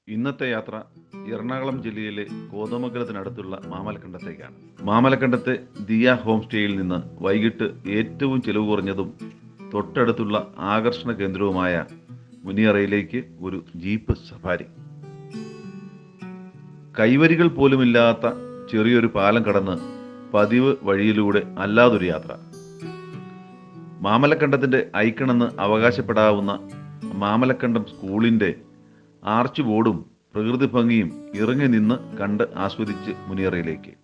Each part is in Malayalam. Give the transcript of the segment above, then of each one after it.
ഇന്നത്തെ യാത്ര എറണാകുളം ജില്ലയിലെ കോതമംഗലത്തിനടുത്തുള്ള മാമലക്കണ്ടത്തേക്കാണ് മാമലക്കണ്ടത്തെ ദിയ ഹോം സ്റ്റേയിൽ നിന്ന് വൈകിട്ട് ഏറ്റവും ചെലവ് കുറഞ്ഞതും തൊട്ടടുത്തുള്ള ആകർഷണ കേന്ദ്രവുമായ മുനിയറയിലേക്ക് ഒരു ജീപ്പ് സഫാരി കൈവരികൾ പോലുമില്ലാത്ത ചെറിയൊരു പാലം കടന്ന് പതിവ് വഴിയിലൂടെ അല്ലാതൊരു യാത്ര മാമലക്കണ്ടത്തിന്റെ ഐക്കണെന്ന് അവകാശപ്പെടാവുന്ന മാമലക്കണ്ടം സ്കൂളിന്റെ ആർച്ച് ബോർഡും പ്രകൃതി ഭംഗിയും ഇറങ്ങി നിന്ന് കണ്ട് ആസ്വദിച്ച് മുനിയറയിലേക്ക്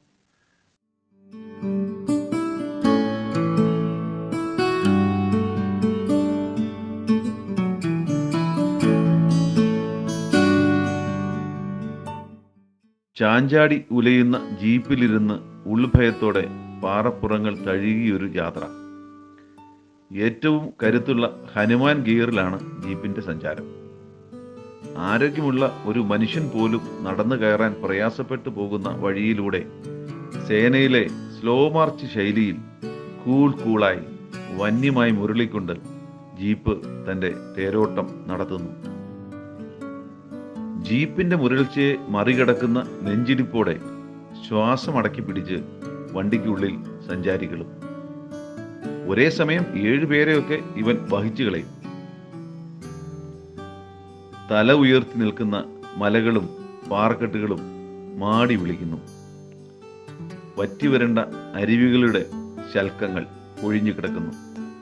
ചാഞ്ചാടി ഉലയുന്ന ജീപ്പിലിരുന്ന് ഉൾഭയത്തോടെ പാറപ്പുറങ്ങൾ തഴുകിയൊരു യാത്ര ഏറ്റവും കരുത്തുള്ള ഹനുമാൻ ഗിയറിലാണ് ജീപ്പിന്റെ സഞ്ചാരം ആരോഗ്യമുള്ള ഒരു മനുഷ്യൻ പോലും നടന്നു കയറാൻ പ്രയാസപ്പെട്ടു പോകുന്ന വഴിയിലൂടെ സേനയിലെ സ്ലോ മാർച്ച് ശൈലിയിൽ കൂൾ കൂളായി വന്യമായി മുരളിക്കൊണ്ട് ജീപ്പ് തന്റെ തേരോട്ടം നടത്തുന്നു ജീപ്പിന്റെ മുരൾച്ചയെ മറികടക്കുന്ന നെഞ്ചിടിപ്പോടെ ശ്വാസം അടക്കി പിടിച്ച് വണ്ടിക്കുള്ളിൽ സഞ്ചാരികളും ഒരേ സമയം ഏഴുപേരെയൊക്കെ ഇവൻ വഹിച്ചു കളയും തല ഉയർത്തി നിൽക്കുന്ന മലകളും പാറക്കെട്ടുകളും മാടി വിളിക്കുന്നു വറ്റിവരണ്ട അരുവികളുടെ ശൽക്കങ്ങൾ ഒഴിഞ്ഞു കിടക്കുന്നു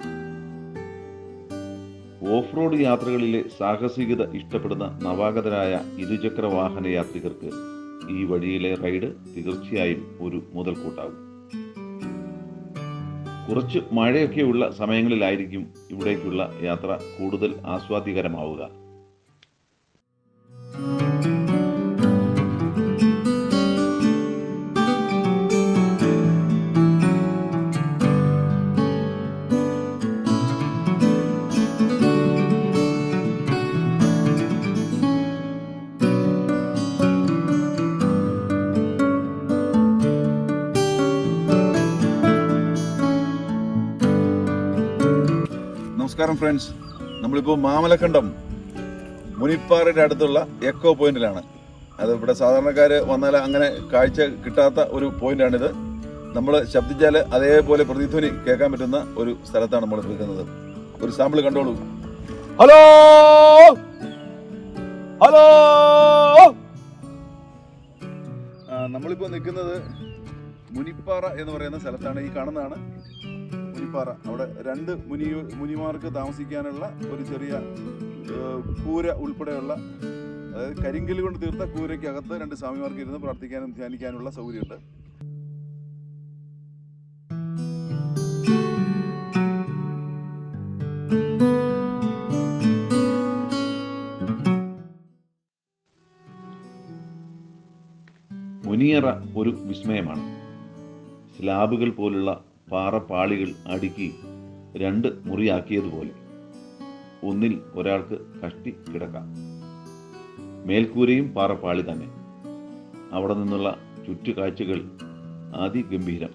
ഓഫ് റോഡ് യാത്രകളിലെ സാഹസികത ഇഷ്ടപ്പെടുന്ന നവാഗതരായ ഇരുചക്ര വാഹന യാത്രികർക്ക് ഈ വഴിയിലെ റൈഡ് തീർച്ചയായും ഒരു മുതൽക്കൂട്ടാകും കുറച്ച് മഴയൊക്കെയുള്ള സമയങ്ങളിലായിരിക്കും ഇവിടേക്കുള്ള യാത്ര കൂടുതൽ ആസ്വാദ്യകരമാവുക നമസ്കാരം ഫ്രണ്ട്സ് നമ്മളിപ്പോൾ മാമലക്കണ്ടം മുനിപ്പാറയുടെ അടുത്തുള്ള എക്കോ പോയിന്റിലാണ് അത് ഇവിടെ സാധാരണക്കാർ വന്നാൽ അങ്ങനെ കാഴ്ച കിട്ടാത്ത ഒരു പോയിന്റാണിത് നമ്മൾ ശബ്ദിച്ചാൽ അതേപോലെ പ്രതിധ്വനി കേൾക്കാൻ പറ്റുന്ന ഒരു സ്ഥലത്താണ് നമ്മൾ നിൽക്കുന്നത് ഒരു സാമ്പിൾ കണ്ടോളൂ ഹലോ ഹലോ നമ്മളിപ്പോൾ നിൽക്കുന്നത് മുനിപ്പാറ എന്ന് പറയുന്ന സ്ഥലത്താണ് ഈ കാണുന്നതാണ് മുനിപ്പാറ അവിടെ രണ്ട് മുനി മുനിമാർക്ക് താമസിക്കാനുള്ള ഒരു ചെറിയ ഏഹ്, കൂര ഉൾപ്പെടെയുള്ള അതായത് കരിങ്കല് കൊണ്ട് തീർത്ത കൂരയ്ക്കകത്ത് രണ്ട് സ്വാമിമാർക്ക് ഇരുന്ന് പ്രാർത്ഥിക്കാനും ധ്യാനിക്കാനുള്ള സൗകര്യമുണ്ട് മുനിയറ ഒരു വിസ്മയമാണ് സ്ലാബുകൾ പോലുള്ള പാറപ്പാളികൾ അടുക്കി രണ്ട് മുറിയാക്കിയതുപോലെ ഒന്നിൽ ഒരാൾക്ക് കഷ്ടി കിടക്കാം മേൽക്കൂരയും പാറപ്പാളി തന്നെ അവിടെ നിന്നുള്ള ചുറ്റുകാഴ്ചകൾ അതിഗംഭീരം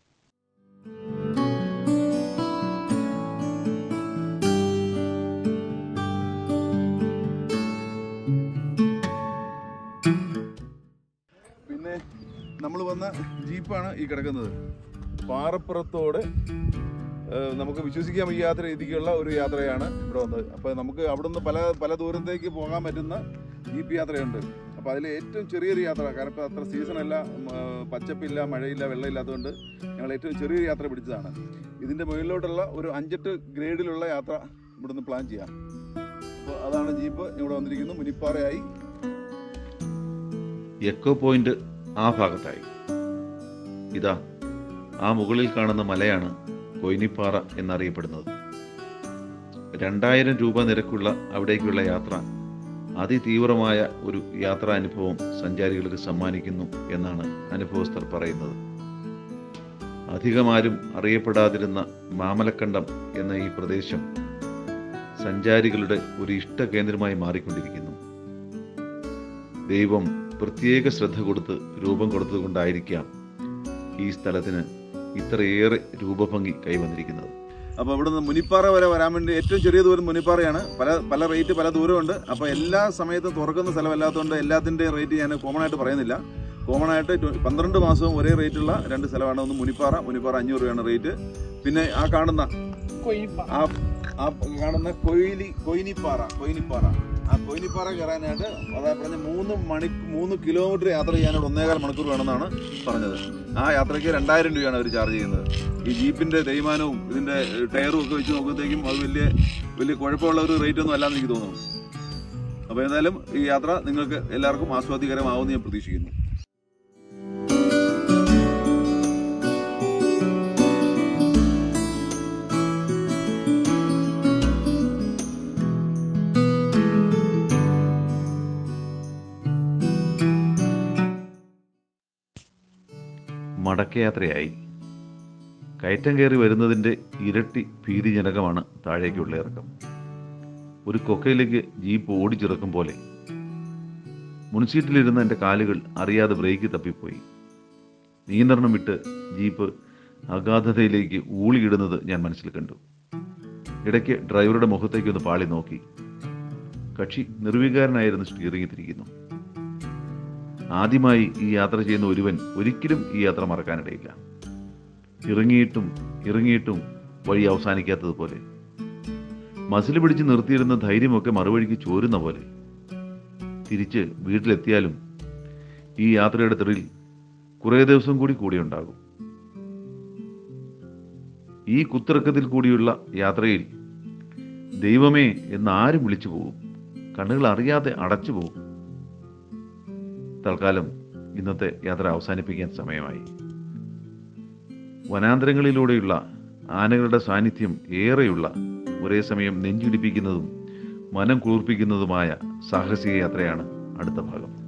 പിന്നെ നമ്മൾ വന്ന ജീപ്പാണ് ഈ കിടക്കുന്നത് പാറപ്പുറത്തോട് ഏഹ്, നമുക്ക് വിശ്വസിക്കാൻ വയ്യാത്ത രീതിക്കുള്ള ഒരു യാത്രയാണ് ഇവിടെ വന്നത് അപ്പോൾ നമുക്ക് അവിടുന്ന് പല പല ദൂരത്തേക്ക് പോകാൻ പറ്റുന്ന ജീപ്പ് യാത്രയുണ്ട് അപ്പോൾ അതിൽ ഏറ്റവും ചെറിയൊരു യാത്ര കാരണം ഇപ്പോൾ അത്ര സീസണല്ല ഉം, ഏഹ്, പച്ചപ്പില്ല മഴയില്ല വെള്ളമില്ലാത്തതുകൊണ്ട് ഞങ്ങൾ ഏറ്റവും ചെറിയൊരു യാത്ര പിടിച്ചതാണ് ഇതിൻ്റെ മുകളിലോട്ടുള്ള ഒരു അഞ്ചെട്ട് ഗ്രേഡിലുള്ള യാത്ര ഇവിടുന്ന് പ്ലാൻ ചെയ്യാം അപ്പോൾ അതാണ് ജീപ്പ് ഇവിടെ വന്നിരിക്കുന്നു മുനിപ്പാറയായി എക്കോ പോയിന്റ് ആ ഭാഗത്തായി ഇതാ ആ മുകളിൽ കാണുന്ന മലയാണ് കൊയിനിപ്പാറ എന്നറിയപ്പെടുന്നത് രണ്ടായിരം രൂപ നിരക്കുള്ള അവിടേക്കുള്ള യാത്ര അതിതീവ്രമായ ഒരു യാത്രാനുഭവം സഞ്ചാരികൾക്ക് സമ്മാനിക്കുന്നു എന്നാണ് അനുഭവസ്ഥർ പറയുന്നത് അധികമാരും അറിയപ്പെടാതിരുന്ന മാമലക്കണ്ടം എന്ന ഈ പ്രദേശം സഞ്ചാരികളുടെ ഒരു ഇഷ്ട കേന്ദ്രമായി മാറിക്കൊണ്ടിരിക്കുന്നു ദൈവം പ്രത്യേക ശ്രദ്ധ കൊടുത്ത് രൂപം കൊടുത്തുകൊണ്ടായിരിക്കാം ഈ സ്ഥലത്തിന് ഇത്രയേറെ രൂപഭംഗി കൈവന്നിരിക്കുന്നത് അപ്പോൾ ഇവിടുന്ന് മുനിപ്പാറ വരെ വരാൻ വേണ്ടി ഏറ്റവും ചെറിയ ദൂരം മുനിപ്പാറയാണ് പല പല റേറ്റ് പല ദൂരമുണ്ട് അപ്പോൾ എല്ലാ സമയത്തും തുറക്കുന്ന സ്ഥലമല്ലാത്തതുകൊണ്ട് എല്ലാത്തിൻ്റെയും റേറ്റ് ഞാൻ കോമൺ ആയിട്ട് പറയുന്നില്ല കോമൺ ആയിട്ട് ട്വ- പന്ത്രണ്ട് മാസവും ഒരേ റേറ്റുള്ള രണ്ട് സ്ഥലമാണ് ഒന്ന് മുനിപ്പാറ മുനിപ്പാറ അഞ്ഞൂറ് രൂപയാണ് റേറ്റ് പിന്നെ ആ കാണുന്ന ആ ആ കാണുന്ന കൊയിലി കൊയിനിപ്പാറ കൊയിനിപ്പാറ ആ കൊയിനിപ്പാറ കയറാനായിട്ട് അതായത് പറഞ്ഞ മൂന്ന് മണി മൂന്ന് കിലോമീറ്റർ യാത്ര ചെയ്യാനായിട്ട് ഒന്നേകാൽ മണിക്കൂർ വേണമെന്നാണ് പറഞ്ഞത് ആ യാത്രയ്ക്ക് രണ്ടായിരം രൂപയാണ് അവർ ചാർജ് ചെയ്യുന്നത് ഈ ജീപ്പിന്റെ തേയ്മാനവും ഇതിന്റെ ടയറും ഒക്കെ വെച്ച് നോക്കുമ്പോഴത്തേക്കും അത് വലിയ വലിയ കുഴപ്പമുള്ള ഒരു റേറ്റ് ഒന്നും അല്ലാന്ന് എനിക്ക് തോന്നുന്നു അപ്പോൾ എന്തായാലും ഈ യാത്ര നിങ്ങൾക്ക് എല്ലാവർക്കും ആസ്വാദികരമാവുമെന്ന് ഞാൻ പ്രതീക്ഷിക്കുന്നു മടക്കയാത്രയായി കയറ്റം കയറി വരുന്നതിൻ്റെ ഇരട്ടി ഭീതിജനകമാണ് താഴേക്കുള്ള ഇറക്കം ഒരു കൊക്കയിലേക്ക് ജീപ്പ് ഓടിച്ചിറക്കും പോലെ മുൻസീറ്റിലിരുന്ന എൻ്റെ കാലുകൾ അറിയാതെ ബ്രേക്ക് തപ്പിപ്പോയി നിയന്ത്രണം വിട്ട് ജീപ്പ് അഗാധതയിലേക്ക് ഊളിയിടുന്നത് ഞാൻ മനസ്സിൽ കണ്ടു ഇടയ്ക്ക് ഡ്രൈവറുടെ മുഖത്തേക്ക് ഒന്ന് പാളി നോക്കി കക്ഷി നിർവികാരനായിരുന്നു സ്റ്റിയറിംഗ് തിരിക്കുന്നു ആദ്യമായി ഈ യാത്ര ചെയ്യുന്ന ഒരുവൻ ഒരിക്കലും ഈ യാത്ര മറക്കാനിടയില്ല ഇറങ്ങിയിട്ടും ഇറങ്ങിയിട്ടും വഴി അവസാനിക്കാത്തതുപോലെ മസിൽ പിടിച്ച് നിർത്തിയിരുന്ന ധൈര്യമൊക്കെ മറുവഴിക്ക് ചോരുന്ന പോലെ തിരിച്ച് വീട്ടിലെത്തിയാലും ഈ യാത്രയുടെ തെറിൽ കുറേ ദിവസം കൂടി കൂടിയുണ്ടാകും ഈ കുത്തിറക്കത്തിൽ കൂടിയുള്ള യാത്രയിൽ ദൈവമേ എന്ന് ആരും വിളിച്ചു പോകും കണ്ണുകൾ അറിയാതെ അടച്ചു പോകും തൽക്കാലം ഇന്നത്തെ യാത്ര അവസാനിപ്പിക്കാൻ സമയമായി വനാന്തരങ്ങളിലൂടെയുള്ള ആനകളുടെ സാന്നിധ്യം ഏറെയുള്ള ഒരേ സമയം നെഞ്ചിടിപ്പിക്കുന്നതും മനം കുളിർപ്പിക്കുന്നതുമായ സാഹസിക യാത്രയാണ് അടുത്ത ഭാഗം